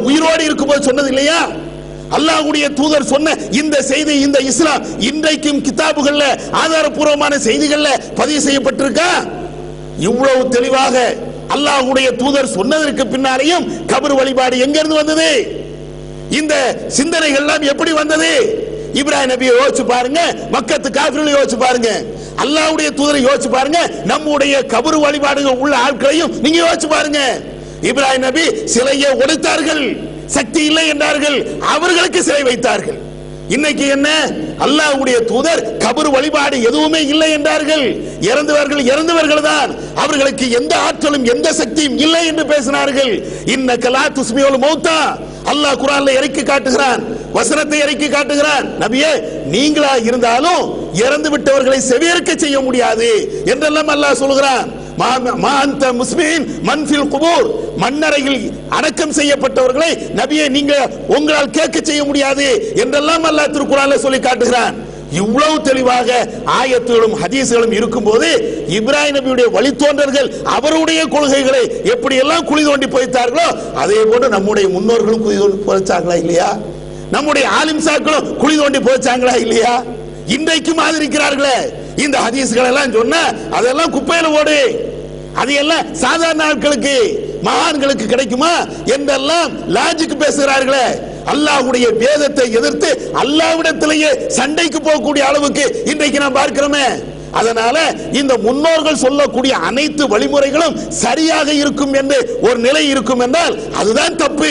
உயிரோடு இருக்கும்போது சொன்னது இல்லையா அல்லாஹ்வுடைய தூதர் சொன்ன இந்த செய்தி இந்த இஸ்லாம் இன்றைக்கும் கிதாபுகள்ல ஆதாரபூர்வமான செய்திகள்ல பதிவு செய்யப்பட்டிருக்கா இவ்வளவு தெளிவாக அல்லாஹ்வுடைய தூதர் சொன்னதற்கு பின்னாலேயும் கபர் வழிபாடு எங்க இருந்து வந்தது இந்த சிந்தனைகள் எல்லாம் எப்படி வந்தது இப்ராஹிம் நபியை யோசிச்சு பாருங்க மக்கத்து காபிர்களை யோசிச்சு பாருங்க அல்லாஹ்வுடைய தூதரை யோசிச்சு பாருங்க நம்முடைய கபரு வழிபாடுகள் உள்ள ஆட்களையும் நீங்க யோசிச்சு பாருங்க இப்ராஹிம் நபி சிலையை உடைத்தார்கள் சக்தி இல்லை என்றார்கள் அவர்களுக்கு சிலை வைத்தார்கள் இன்னைக்கு என்ன அல்லாஹ்வுடைய தூதர் கபர் வழிபாடு எதுவுமே இல்லை என்றார்கள் இறந்தவர்கள் இறந்தவர்கள் தான் அவர்களுக்கு எந்த ஆற்றலும் எந்த சக்தியும் இல்லை என்று பேசினார்கள் இன்ன கலா துஸ்மியோல் மௌத்தா அல்லாஹ் குரான்ல இறக்கி காட்டுகிறான் வசனத்தை இறக்கி காட்டுகிறான் நபியே நீங்களா இருந்தாலும் இறந்து விட்டவர்களை செவியேற்க செய்ய முடியாது என்றெல்லாம் அல்லாஹ் சொல்கிறான் மா- மா அந்த முஸ்லிம் மன்ஃபில் குபூர் மண்ணறையில் அடக்கம் செய்யப்பட்டவர்களை நபியே நீங்க உங்களால் கேட்க செய்ய முடியாது என்றெல்லாம் அல்லாஹ் திருக்குறான்ல சொல்லி காட்டுகிறான் இவ்வளவு தெளிவாக ஆயத்துகளும் ஹதீஸ்களும் இருக்கும்போது இப்ராஹிம் நபியுடைய வழித்தோன்றர்கள் அவருடைய கொள்கைகளை எப்படி எல்லாம் குழி தோண்டி புதைத்தார்களோ அதே போன்று நம்முடைய முன்னோர்களும் குழி தோண்டி புதைச்சாங்களா இல்லையா நம்முடைய ஆலிம்சாக்களும் குழி தோண்டி புதைச்சாங்களா இல்லையா இன்றைக்கும் ஆதரிக்கிறார்களே இந்த ஹதீஸ்கள் எல்லாம் சொன்ன அதெல்லாம் குப்பையில ஓடு அதையெல்லாம் சாதாரண ஆட்களுக்கு மகான்களுக்கு கிடைக்குமா என்றெல்லாம் லாஜிக் பேசுகிறார்களே அல்லாஹ்வுடைய வேதத்தை எதிர்த்து அல்லாஹ்விடத்திலேயே சண்டைக்கு போகக்கூடிய அளவுக்கு இன்றைக்கு நாம் பார்க்கிறோமே அதனால இந்த முன்னோர்கள் சொல்லக்கூடிய அனைத்து வழிமுறைகளும் சரியாக இருக்கும் என்று ஒரு நிலை இருக்கும் என்றால் அதுதான் தப்பு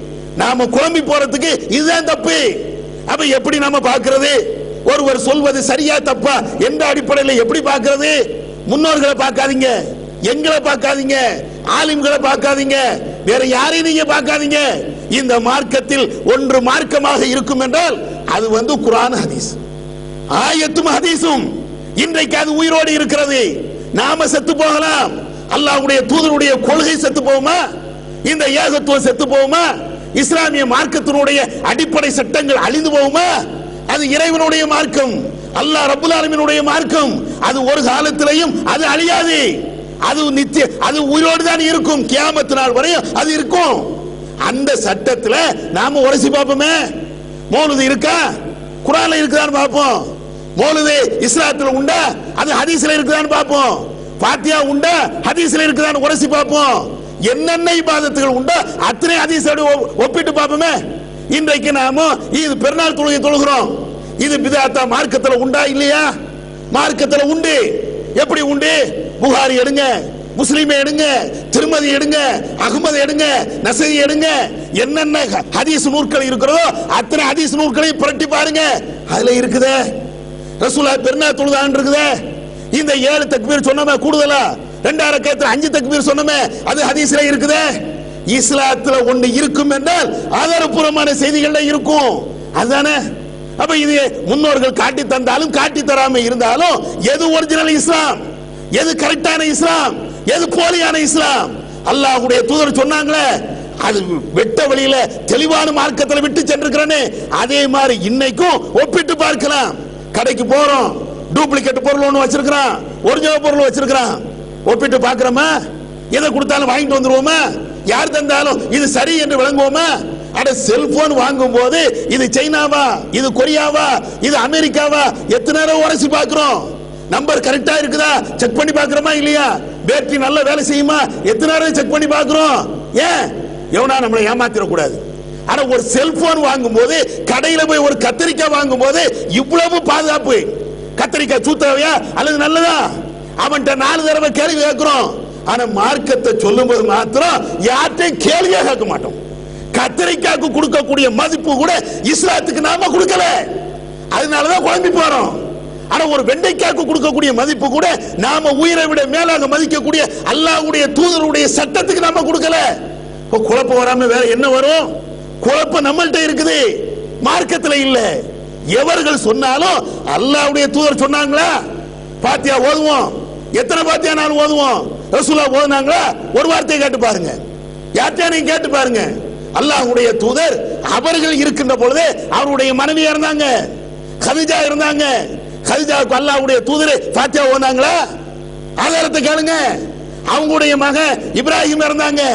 நாம குழம்பி போறதுக்கு இதுதான் தப்பு அப்ப எப்படி நாம பார்க்கிறது ஒருவர் சொல்வது சரியா தப்பா என்ற அடிப்படையில் எப்படி பார்க்கிறது முன்னோர்களை பார்க்காதீங்க எங்களை பார்க்காதீங்க ஆலிம்களை பார்க்காதீங்க வேற யாரையும் நீங்க பார்க்காதீங்க இந்த மார்க்கத்தில் ஒன்று மார்க்கமாக இருக்கும் என்றால் அது வந்து குர்ஆன் ஹதீஸ் ஆயத்தும் ஹதீஸும் இன்றைக்கு அது உயிரோடு இருக்கிறது நாம செத்து போகலாம் அல்லாஹ்வுடைய தூதருடைய கொள்கை செத்து போகுமா இந்த ஏகத்துவம் செத்து போகுமா இஸ்லாமிய மார்க்கத்தினுடைய அடிப்படை சட்டங்கள் அழிந்து போகுமா அது இறைவனுடைய மார்க்கம் அல்லாஹ் ரப்புல் ஆலமீனுடைய மார்க்கம் அது ஒரு காலத்திலையும் அது அழியாது அது நித்திய அது உயிரோடு தான் இருக்கும் கியாமத்து நாள் வரையும் அது இருக்கும் அந்த சட்டத்துல நாம உரசி பார்ப்போமே மௌலுது இருக்கா குரான்ல இருக்குதான்னு பார்ப்போம் மௌலுது இஸ்லாத்துல உண்டா அது ஹதீஸ்ல இருக்குதான்னு பார்ப்போம் பாத்தியா உண்டா ஹதீஸ்ல இருக்குதான்னு உரசி பார்ப்போம் என்னென்ன இபாதத்துகள் உண்டோ அத்தனை ஹதீஸோட ஒ- ஒப்பிட்டு பார்ப்போமே இன்றைக்கு நாம இது பெருநாள் தொழுகை தொழுகிறோம் இது பிதாத்தா மார்க்கத்துல உண்டா இல்லையா மார்க்கத்துல உண்டு எப்படி உண்டு புகாரி எடுங்க முஸ்லிமை எடுங்க திருமதி எடுங்க அகமது எடுங்க நசதி எடுங்க என்னென்ன ஹ- ஹதீஸ் நூற்கள் இருக்கிறதோ அத்தனை ஹதீஸ் நூற்களையும் புரட்டி பாருங்க அதுல இருக்குதே ரசூலா பெருநா தொழுதான் இருக்குதே இந்த ஏழு தக்பீர் சொன்னமே கூடுதலா ரெண்டாயிரம் கேத்துல அஞ்சு தக்பீர் சொன்னமே அது ஹதீஸ்ல இருக்குதே இஸ்லாத்துல ஒன்று இருக்கும் என்றால் ஆதாரபூர்வமான செய்திகள்ல இருக்கும் அதுதானே அப்ப இது முன்னோர்கள் காட்டி தந்தாலும் காட்டி தராம இருந்தாலும் எது ஒரிஜினல் இஸ்லாம் எது கரெக்டான இஸ்லாம் எது போலியான இஸ்லாம் அல்லாஹ்வுடைய தூதர் சொன்னாங்களே அது வெட்ட வழியில தெளிவான மார்க்கத்துல விட்டு சென்றிருக்கிறேன்னு அதே மாதிரி இன்னைக்கும் ஒப்பிட்டு பார்க்கலாம் கடைக்கு போறோம் டூப்ளிகேட் பொருள் ஒண்ணு வச்சிருக்கிறான் ஒரிஜினல் பொருள் வச்சிருக்கிறான் ஒப்பிட்டு பார்க்கிறோமா எதை கொடுத்தாலும் வாங்கிட்டு வந்துருவோமா யார் தந்தாலும் இது சரி என்று விளங்குவோமா அட செல்போன் வாங்கும் போது இது சைனாவா இது கொரியாவா இது அமெரிக்காவா எத்தனை நேரம் உரசி பார்க்கிறோம் நம்பர் கரெக்டா இருக்குதா செக் பண்ணி பார்க்கிறோமா இல்லையா பேட்டரி நல்ல வேலை செய்யுமா எத்தனை நேரம் செக் பண்ணி பார்க்கிறோம் ஏன் எவனா நம்மளை ஏமாத்திர கூடாது ஆனா ஒரு செல்போன் வாங்கும் போது கடையில போய் ஒரு கத்திரிக்காய் வாங்கும் போது இவ்வளவு பாதுகாப்பு கத்திரிக்காய் சூத்தவையா அல்லது நல்லதா அவன்கிட்ட நாலு தடவை கேள்வி கேட்கிறோம் ஆனா மார்க்கத்தை சொல்லும் போது மாத்திரம் யார்கிட்டையும் கேள்வியே கேட்க மாட்டோம் கத்திரிக்காய்க்கு கொடுக்கக்கூடிய மதிப்பு கூட இஸ்லாத்துக்கு நாம கொடுக்கல அதனாலதான் குழம்பி போறோம் ஆனா ஒரு வெண்டைக்காய்க்கு கொடுக்கக்கூடிய மதிப்பு கூட நாம உயிரை விட மேலாக மதிக்கக்கூடிய அல்லாஹ்வுடைய தூதருடைய சட்டத்துக்கு நாம கொடுக்கல இப்போ குழப்பம் வராம வேற என்ன வரும் குழப்பம் நம்மள்ட்ட இருக்குது மார்க்கத்துல இல்ல எவர்கள் சொன்னாலும் அல்லாஹ்வுடைய தூதர் சொன்னாங்களா பாத்தியா ஓதுவோம் எத்தனை பாத்தியா நாள் ஓதுவோம் ரசூலா ஓதுனாங்களா ஒரு வார்த்தையை கேட்டு பாருங்க யார்கிட்டயா நீங்க கேட்டு பாருங்க அல்லாஹ்வுடைய தூதர் அவர்கள் இருக்கின்ற பொழுது அவருடைய மனைவியா இருந்தாங்க கதிஜா இருந்தாங்க கதிஜாவுக்கு அல்லாஹ்வுடைய தூதர் பாத்தியா ஓதுனாங்களா ஆதாரத்தை கேளுங்க அவங்களுடைய மகன் இப்ராஹிம் இருந்தாங்க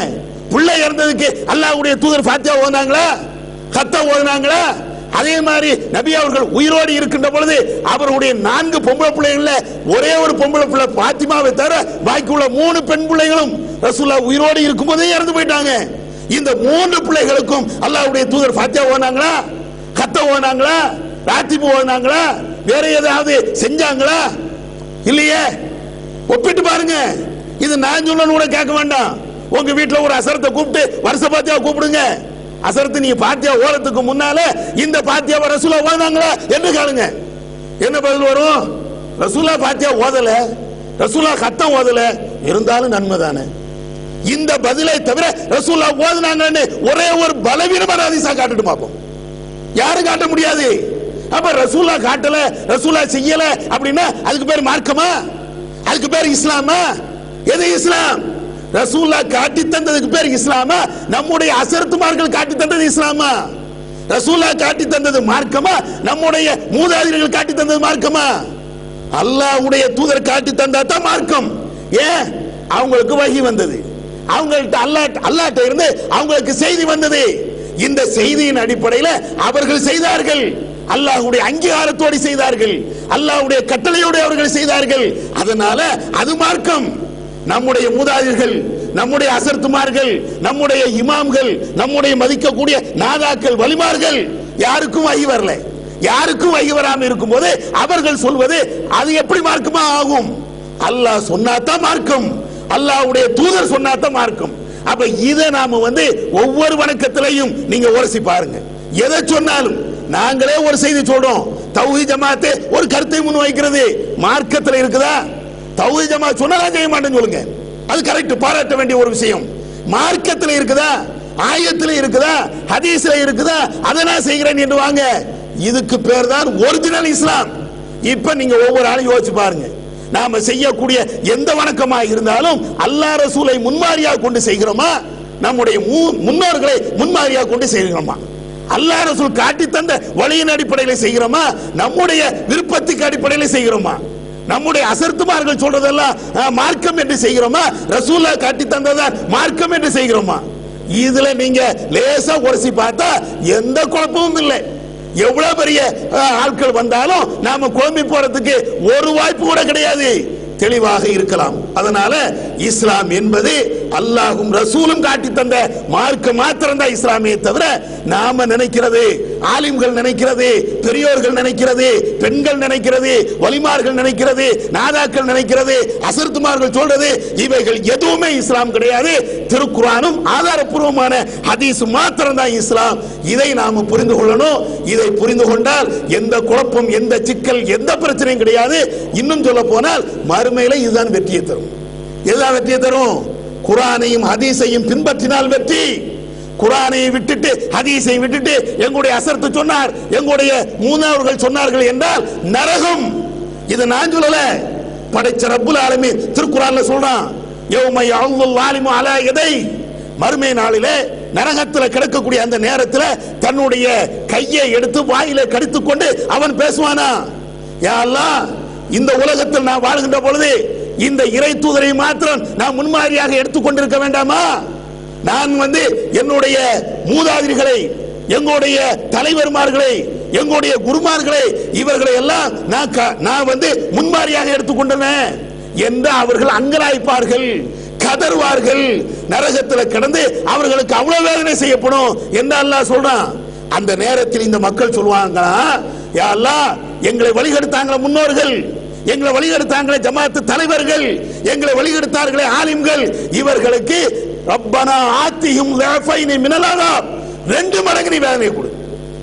பிள்ளை இறந்ததுக்கு அல்லாஹ்வுடைய தூதர் ஃபாத்தியா ஓதுனாங்களா கத்த ஓதுனாங்களா அதே மாதிரி நபி அவர்கள் உயிரோடு இருக்கின்ற பொழுது அவருடைய நான்கு பொம்பளை பிள்ளைகள்ல ஒரே ஒரு பொம்பளை பிள்ளை பாத்திமாவை தவிர பாக்கி உள்ள மூணு பெண் பிள்ளைகளும் ரசூல்லா உயிரோடு இருக்கும்போதே இறந்து போயிட்டாங்க இந்த மூன்று பிள்ளைகளுக்கும் அல்லாஹ்வுடைய தூதர் ஃபாத்தியா ஓதுனாங்களா கத்த ஓதுனாங்களா ராத்திபு ஓதுனாங்களா வேற ஏதாவது செஞ்சாங்களா இல்லையே ஒப்பிட்டு பாருங்க இது நான் சொல்லணும் கூட கேட்க வேண்டாம் உங்க வீட்டுல ஒரு அசரத்தை கூப்பிட்டு வருஷ பாத்தியா கூப்பிடுங்க அசரத்து நீங்க பாத்தியா ஓரத்துக்கு முன்னால இந்த பாத்தியாவை ரசூலா ஓதுனாங்களா என்று கேளுங்க என்ன பதில் வரும் ரசூலா பாத்தியா ஓதல ரசூலா கத்தம் ஓதல இருந்தாலும் நன்மை தானே இந்த பதிலை தவிர ரசூலா ஓதுனாங்கன்னு ஒரே ஒரு பலவீனமான அதிசா காட்டுட்டு பார்ப்போம் யாரும் காட்ட முடியாது அப்ப ரசூலா காட்டல ரசூலா செய்யல அப்படின்னா அதுக்கு பேர் மார்க்கமா அதுக்கு பேர் இஸ்லாமா எது இஸ்லாம் ரசூல்லா காட்டி தந்ததுக்கு பேர் இஸ்லாமா நம்முடைய அசரத்துமார்கள் காட்டி தந்தது இஸ்லாமா ரசூல்லா காட்டி தந்தது மார்க்கமா நம்முடைய மூதாதையர்கள் காட்டி தந்தது மார்க்கமா அல்லாஹ்வுடைய தூதர் காட்டி தந்தா தான் மார்க்கம் ஏன் அவங்களுக்கு வகி வந்தது அவங்கள்ட்ட அல்லாஹ் அல்லாஹ்ட்ட இருந்து அவங்களுக்கு செய்தி வந்தது இந்த செய்தியின் அடிப்படையில் அவர்கள் செய்தார்கள் அல்லாஹ்வுடைய அங்கீகாரத்தோடு செய்தார்கள் அல்லாஹ்வுடைய கட்டளையோடு அவர்கள் செய்தார்கள் அதனால அது மார்க்கம் நம்முடைய மூதாதையர்கள் நம்முடைய அசர்த்துமார்கள் நம்முடைய இமாம்கள் நம்முடைய மதிக்கக்கூடிய நாதாக்கள் வலிமார்கள் யாருக்கும் வகி வரல யாருக்கும் வகி வராம இருக்கும்போது அவர்கள் சொல்வது அது எப்படி மார்க்கமா ஆகும் அல்லாஹ் சொன்னாதான் மார்க்கம் அல்லாஹ்வுடைய தூதர் சொன்னாதான் மார்க்கம் அப்ப இதை நாம வந்து ஒவ்வொரு வணக்கத்திலையும் நீங்க உரசி பாருங்க எதை சொன்னாலும் நாங்களே ஒரு செய்தி சொல்றோம் தௌஹி ஜமாத்து ஒரு கருத்தை முன் வைக்கிறது மார்க்கத்தில் இருக்குதா தௌஹி ஜமாத் சொன்னதான் செய்ய மாட்டேன்னு சொல்லுங்க அது கரெக்ட் பாராட்ட வேண்டிய ஒரு விஷயம் மார்க்கத்தில் இருக்குதா ஆயத்தில் இருக்குதா ஹதீஸ்ல இருக்குதா அதை நான் செய்கிறேன் என்று வாங்க இதுக்கு பேர் தான் ஒரிஜினல் இஸ்லாம் இப்ப நீங்க ஒவ்வொரு ஆளும் யோசிச்சு பாருங்க நாம செய்யக்கூடிய எந்த வணக்கமா இருந்தாலும் அல்லாஹ் ரசூலை முன்மாதிரியாக கொண்டு செய்கிறோமா நம்முடைய மூ- முன்னோர்களை முன்மாதிரியாக கொண்டு செய்கிறோமா அல்லாஹ் ரசூல் காட்டி தந்த வழியின் அடிப்படையில் செய்கிறோமா நம்முடைய விருப்பத்துக்கு அடிப்படையில் செய்கிறோமா நம்முடைய அசர்த்துமார்கள் சொல்றதெல்லாம் அஹ், மார்க்கம் என்று செய்கிறோமா ரசூல்லா காட்டி தந்ததான் மார்க்கம் என்று செய்கிறோமா இதுல நீங்க லேசா உரசி பார்த்தா எந்த குழப்பமும் இல்லை எவ்வளவு பெரிய அஹ், ஆட்கள் வந்தாலும் நாம குழம்பி போறதுக்கு ஒரு வாய்ப்பு கூட கிடையாது தெளிவாக இருக்கலாம் அதனால இஸ்லாம் என்பது அல்லாஹும் ரசூலும் காட்டி தந்த மார்க்க மாத்திரம் தான் இஸ்லாமிய தவிர நாம நினைக்கிறது ஆலிம்கள் நினைக்கிறது பெரியோர்கள் நினைக்கிறது பெண்கள் நினைக்கிறது வலிமார்கள் நினைக்கிறது நாதாக்கள் நினைக்கிறது அசர்த்துமார்கள் சொல்றது இவைகள் எதுவுமே இஸ்லாம் கிடையாது திருக்குறானும் ஆதாரப்பூர்வமான ஹதீஸ் மாத்திரம் தான் இஸ்லாம் இதை நாம புரிந்து கொள்ளணும் இதை புரிந்து கொண்டால் எந்த குழப்பம் எந்த சிக்கல் எந்த பிரச்சனையும் கிடையாது இன்னும் சொல்ல போனால் மறுமையில இதுதான் வெற்றியை தரும் இதுதான் வெற்றியை தரும் குரானையும் ஹதீஸையும் பின்பற்றினால் வெற்றி குரானை விட்டுட்டு ஹதீஸை விட்டுட்டு எங்களுடைய அசர்த்து சொன்னார் எங்களுடைய மூணாவர்கள் சொன்னார்கள் என்றால் நரகம் இது நான் சொல்லல படைச்ச ரப்புல் ஆலமீன் திருக்குறான்ல சொல்றான் யௌம யஅல்லுல் ஆலிமு அலா எதை மறுமை நாளிலே நரகத்துல கிடக்கக்கூடிய அந்த நேரத்துல தன்னுடைய கையை எடுத்து வாயில கடித்துக் கொண்டு அவன் பேசுவானா யா அல்லாஹ் இந்த உலகத்தில் நான் வாழ்கின்ற பொழுது இந்த இறை தூதரை மாத்திரம் நான் முன்மாதிரியாக எடுத்துக்கொண்டிருக்க வேண்டாமா நான் வந்து என்னுடைய மூதாதிரிகளை எங்களுடைய தலைவர்மார்களை எங்களுடைய குருமார்களை இவர்களை எல்லாம் நான் க- நான் வந்து முன்மாதிரியாக எடுத்துக்கொண்டேன் என்று அவர்கள் அங்கலாய்ப்பார்கள் கதறுவார்கள் நரகத்தில் கிடந்து அவர்களுக்கு அவ்வளவு வேதனை செய்யப்படும் என்று அல்லாஹ் சொல்றான் அந்த நேரத்தில் இந்த மக்கள் சொல்லுவாங்களா யா அல்லாஹ் எங்களை வழிகெடுத்தாங்களே முன்னோர்கள் எங்களை வழிகெடுத்தாங்களே ஜமாத்து தலைவர்கள் எங்களை வழிகெடுத்தார்களே ஆலிம்கள் இவர்களுக்கு ரப்பனா ஆத்தியும் லேஃபைனி மினலாதா ரெண்டு மடங்கு நீ வேதனை கொடு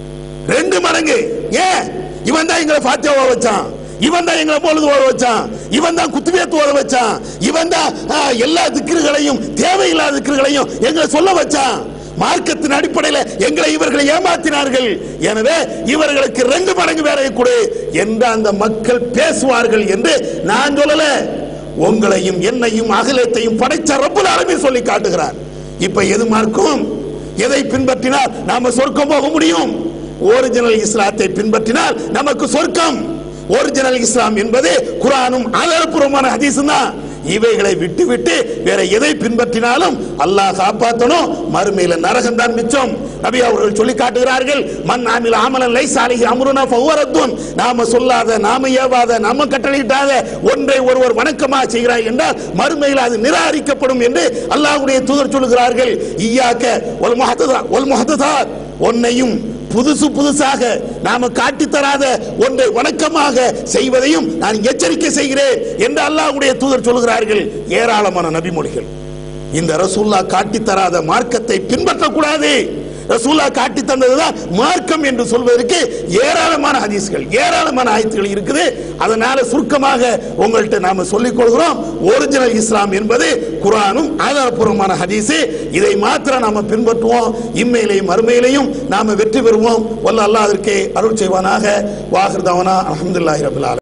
ரெண்டு மடங்கு ஏன் இவன் தான் எங்களை ஃபாத்தியாவா வச்சான் இவன் தான் எங்களை பொழுது ஓட வச்சான் இவன் தான் குத்துவேத்து ஓட வச்சான் இவன் தான் ஆ, எல்லா திக்கிர்களையும் தேவையில்லாத திக்கிர்களையும் எங்களை சொல்ல வச்சான் மார்க்கத்தின் அடிப்படையில் எங்களை இவர்களை ஏமாத்தினார்கள் எனவே இவர்களுக்கு ரெண்டு மடங்கு வேலையை கொடு என்று அந்த மக்கள் பேசுவார்கள் என்று நான் சொல்லல உங்களையும் என்னையும் அகிலத்தையும் படைச்ச ரப்புல் ஆலமீன் சொல்லி காட்டுகிறார் இப்ப எது மார்க்கும் எதை பின்பற்றினால் நாம சொர்க்கம் போக முடியும் ஒரிஜினல் இஸ்லாத்தை பின்பற்றினால் நமக்கு சொர்க்கம் ஒரிஜினல் இஸ்லாம் என்பது குரானும் ஆதாரப்பூர்வமான ஹதீஸும் தான் இவைகளை விட்டுவிட்டு வேற எதை பின்பற்றினாலும் அல்லாஹ் காப்பாத்தணும் மறுமையில நரகம் தான் மிச்சம் நபி அவர்கள் சொல்லி காட்டுகிறார்கள் மன் ஆமில் ஆமலன் லை சாலிஹி அம்ருனா ஃபவரத்துன் நாம சொல்லாத நாம ஏவாத நாம கட்டளையிட்டாத ஒன்றை ஒருவர் வணக்கமா செய்கிறார் என்றால் மறுமையில் அது நிராகரிக்கப்படும் என்று அல்லாஹ்வுடைய தூதர் சொல்லுகிறார்கள் ஈயாக்க ஒல் முஹத்ததா ஒல் முஹத்ததாத் ஒன்னையும் புதுசு புதுசாக நாம காட்டித் தராத ஒன்றை வணக்கமாக செய்வதையும் நான் எச்சரிக்கை செய்கிறேன் என்று அல்லாஹ்வுடைய தூதர் சொல்கிறார்கள் ஏராளமான நபிமொழிகள் இந்த ரசூல்லா காட்டித் தராத மார்க்கத்தை பின்பற்றக்கூடாது ரசூல்லா காட்டி தந்ததுதான் மார்க்கம் என்று சொல்வதற்கு ஏராளமான ஹதீஸ்கள் ஏராளமான ஆயத்துகள் இருக்குது அதனால சுருக்கமாக உங்கள்கிட்ட நாம சொல்லிக் கொள்கிறோம் ஒரிஜினல் இஸ்லாம் என்பது குரானும் ஆதாரப்பூர்வமான ஹதீஸு இதை மாத்திரம் நாம பின்பற்றுவோம் இம்மையிலையும் மறுமையிலையும் நாம வெற்றி பெறுவோம் வல்ல அல்லாஹ் அதற்கு அருள் செய்வானாக வாகிருதவனா அலமதுல்லாஹி ரபில்